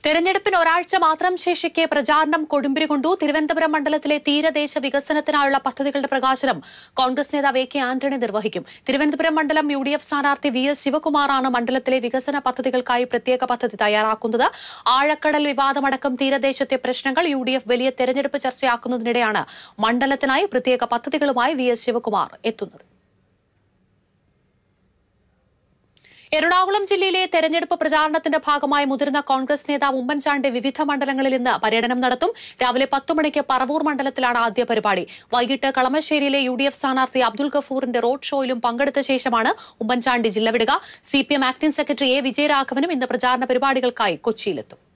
തെരഞ്ഞെടുപ്പിന് ഒരാഴ്ച മാത്രം ശേഷിക്കെ പ്രചാരണം കൊടുമ്പിരി കൊണ്ടു തിരുവനന്തപുരം മണ്ഡലത്തിലെ തീരദേശ വികസനത്തിനായുള്ള പദ്ധതികളുടെ പ്രകാശനം കോൺഗ്രസ് നേതാവ് എ കെ ആന്റണി നിർവഹിക്കും തിരുവനന്തപുരം മണ്ഡലം യു ഡി എഫ് സ്ഥാനാർത്ഥി വി എസ് ശിവകുമാറാണ് മണ്ഡലത്തിലെ വികസന പദ്ധതികൾക്കായി പ്രത്യേക പദ്ധതി തയ്യാറാക്കുന്നത് ആഴക്കടൽ വിവാദമടക്കം തീരദേശത്തെ പ്രശ്നങ്ങൾ യു ഡി എഫ് വലിയ തെരഞ്ഞെടുപ്പ് ചർച്ചയാക്കുന്നതിനിടെയാണ് മണ്ഡലത്തിനായി പ്രത്യേക പദ്ധതികളുമായി വി എസ് ശിവകുമാർ എത്തുന്നത് എറണാകുളം ജില്ലയിലെ തെരഞ്ഞെടുപ്പ് പ്രചാരണത്തിന്റെ ഭാഗമായി മുതിർന്ന കോൺഗ്രസ് നേതാവ് ഉമ്മൻചാണ്ടി വിവിധ മണ്ഡലങ്ങളിൽ ഇന്ന് പര്യടനം നടത്തും രാവിലെ പത്ത് മണിക്ക് പറവൂർ മണ്ഡലത്തിലാണ് ആദ്യ പരിപാടി വൈകിട്ട് കളമശ്ശേരിയിലെ യു ഡി എഫ് സ്ഥാനാർത്ഥി അബ്ദുൽ ഗഫൂറിന്റെ റോഡ് ഷോയിലും പങ്കെടുത്ത ശേഷമാണ് ഉമ്മൻചാണ്ടി ജില്ല വിടുക C P M acting secretary A വിജയരാഘവനും ഇന്ന് പ്രചാരണ പരിപാടികൾക്കായി കൊച്ചിയിലെത്തും